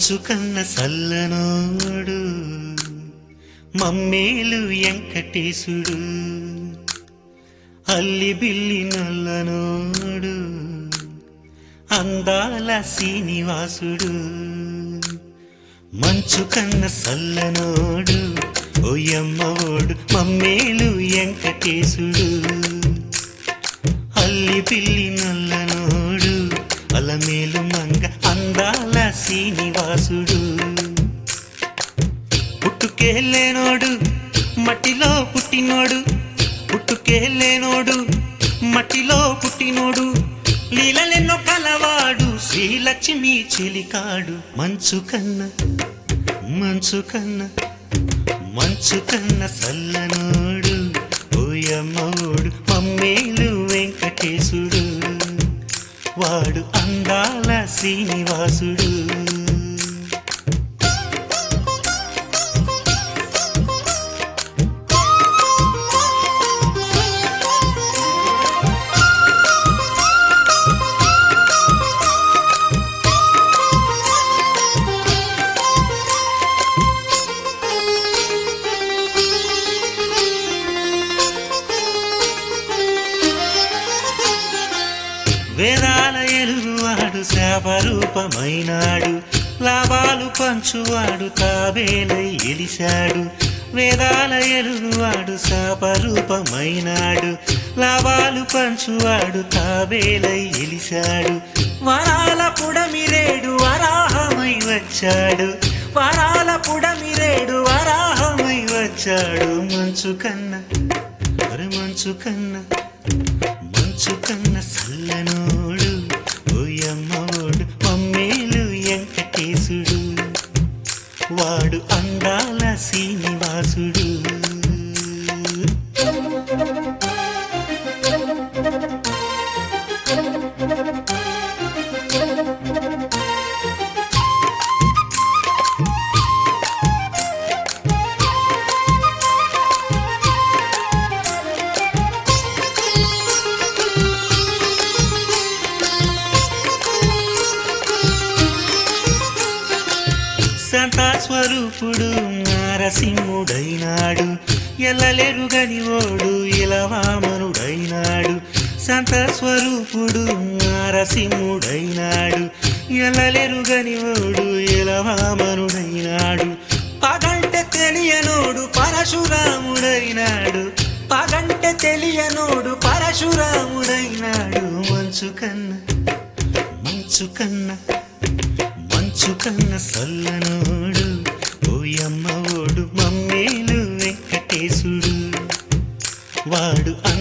మంచు కన్న సల్లనోడు మమ్మేలు వెంకటేశుడు అల్లి బిల్లి నల్లనోడు అందాల శ్రీనివాసుడు మంచు కన్న సల్లనోడు ఓయమ్మోడు మమ్మేలు వెంకటేశుడు అల్లి పిల్లి నల్లనోడు అలమేలు మంగ అందాల శ్రీనివాసుడు పుట్టుకేలేనోడు మట్టిలో పుట్టినోడు పుట్టుకేలేనోడు మట్టిలో పుట్టినోడు లీలలెన్నో కలవాడు శ్రీలక్ష్మి చెలికాడు మంచు కన్న మంచు కన్న మంచు కన్న సల్లనోడు ఓయమ్మోడు మమ్మేలు వెంకటేశుడు వాడు అందాల శ్రీనివాసుడు వేదాల ఎలుగువాడు శాపరూపమైనాడు లాభాలు పంచువాడు తాబేలై ఎలిశాడు వేదాల ఎలుగువాడు శాపరూపమైనాడు లాభాలు పంచువాడు తాబేలై ఎలిశాడు వరాల పుడమిరేడు వరాహమై వచ్చాడు వరాల పుడమిరేడు వరాహమై వచ్చాడు మంచు కన్న మరి మంచు కన్నా మంచు కన్న సల్లనోడు ఓయమ్మోడు మమ్మేలు వెంకటేశుడు వాడు అందాల శ్రీనివాసుడు సంతాస్వరూపుడు నారసింహుడైనాడు ఎల్లలెరుగని ఓడు ఇలవామనుడైనాడు సంతస్వరూపుడు నారసింహుడైనాడు ఎల్లలెరుగని ఓడు ఇలవామనుడైనాడు పగంటే తెలియనోడు పరశురాముడైనాడు పగంటే తెలియనోడు పరశురాముడైనాడు మంచు కన్న మంచు కన్న మంచు కన్న సల్లనోడు ఓయమ్మోడు మమ్మేలు వెంకటేశుడు వాడు